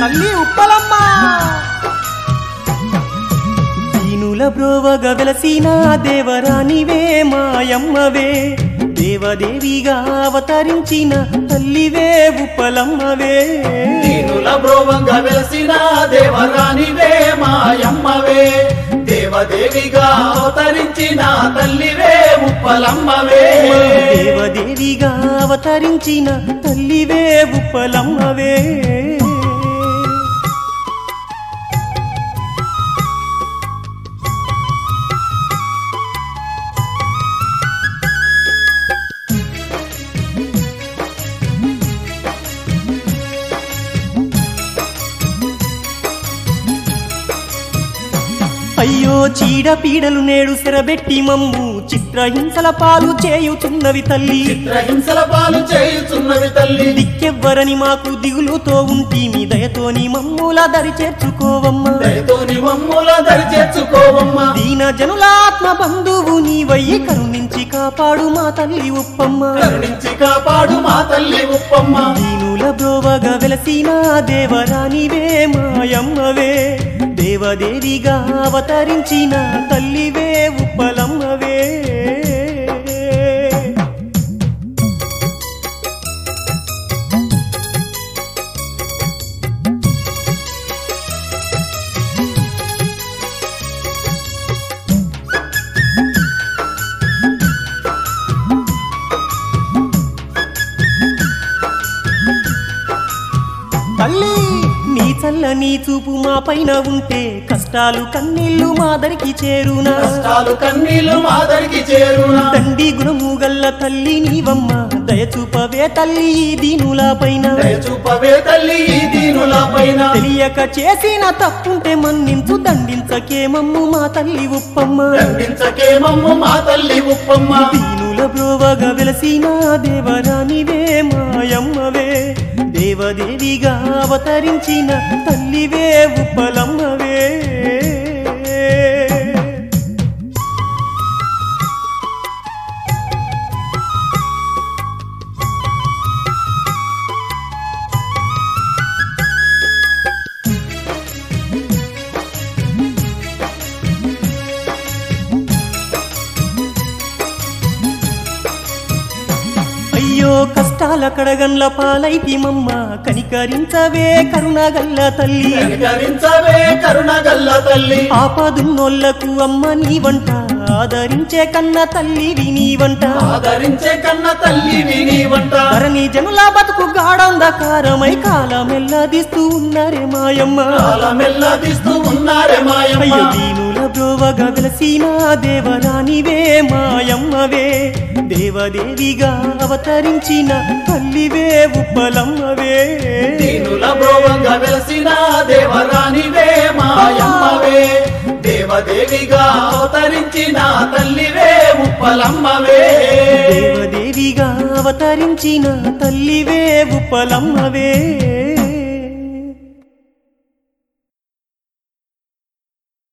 తల్లి ఉప్పలమ్మ దీనుల బ్రోవగ వెలసిన దేవరానివే మాయమ్మవే దేవదేవిగా అవతరించిన తల్లివే ఉప్పలమ్మవే దీనుల బ్రోవంగా వెలసిన దేవరానివే మాయమ్మవే దేవదేవిగా అవతరించిన తల్లివే ఉప్పలమ్మవే దేవదేవిగా అవతరించిన తల్లివే ఉప్పలమ్మవే అయ్యో చీడ పీడలు నేడు సెరబెట్టి మమ్ము చిత్రహింసల పాలు చేయుచున్నవి తల్లి చిత్రహింసల పాలు చేయుచున్నవి తల్లి దిక్కెవ్వరని మాకు దిగులుతో ఉంటి మీ దయతోని మమ్ముల దరి చేర్చుకోవమ్మా దయతోని మమ్ముల దరి చేర్చుకోవమ్మా దీన జనుల ఆత్మ బంధువు నీవయ్యి కరుణించి కాపాడు మా తల్లి ఉప్పమ్మ కరుణించి కాపాడు మా తల్లి ఉప్పమ్మ దీనుల బ్రోవగా వెలసిన దేవరానివే మాయమ్మవే దేవదేవిగా అవతరించిన తల్లివే ఉప్పలమ్మవే తల్లి నీ చల్లని చూపు మా పైన ఉంటే కష్టాలు కన్నీళ్లు మాదరికి చేరునా కష్టాలు కన్నీళ్లు మాదరికి చేరునా తండ్రి గుణము గల్ల తల్లి నీవమ్మ దయచూపవే తల్లి ఈ దీనుల పైన దయచూపవే తల్లి ఈ దీనుల పైన తెలియక చేసిన తప్పుంటే మన్నించు దండించకే మమ్ము మా తల్లి ఉప్పమ్మ దండించకే మమ్ము మా తల్లి ఉప్పమ్మ దీనుల బ్రోవగా వెలసిన దేవరానివే మాయమ్మవే దేవదేవిగా అవతరించిన తల్లివే ఉప్పలమ్మవే అయ్యో కష్టాల కడగండ్ల పాలైతి మమ్మ కనికరించవే కరుణగల్ల తల్లి కనికరించవే కరుణగల్ల తల్లి ఆపదున్నోళ్లకు అమ్మ నీ వంట ఆదరించే కన్న తల్లి నీ వంట ఆదరించే కన్న తల్లి విని వంట ధరణి జనుల బతుకు గాఢంధకారమై కాలమెల్లదిస్తూ ఉన్నారే మాయమ్మ కాలమెల్లదిస్తూ ఉన్నారే మాయమ్మ అయ్యో దీనుల బ్రోవగా వెలసిన దేవరానివే మాయమ్మవే దేవదేవిగా అవతరించిన తల్లివే ఉప్పలమ్మవే దీనుల బ్రోవంగా వెలసిన దేవరానివే మాయమ్మవే దేవదేవిగా అవతరించిన తల్లివే ఉప్పలమ్మవే దేవదేవిగా అవతరించిన తల్లివే ఉప్పలమ్మవే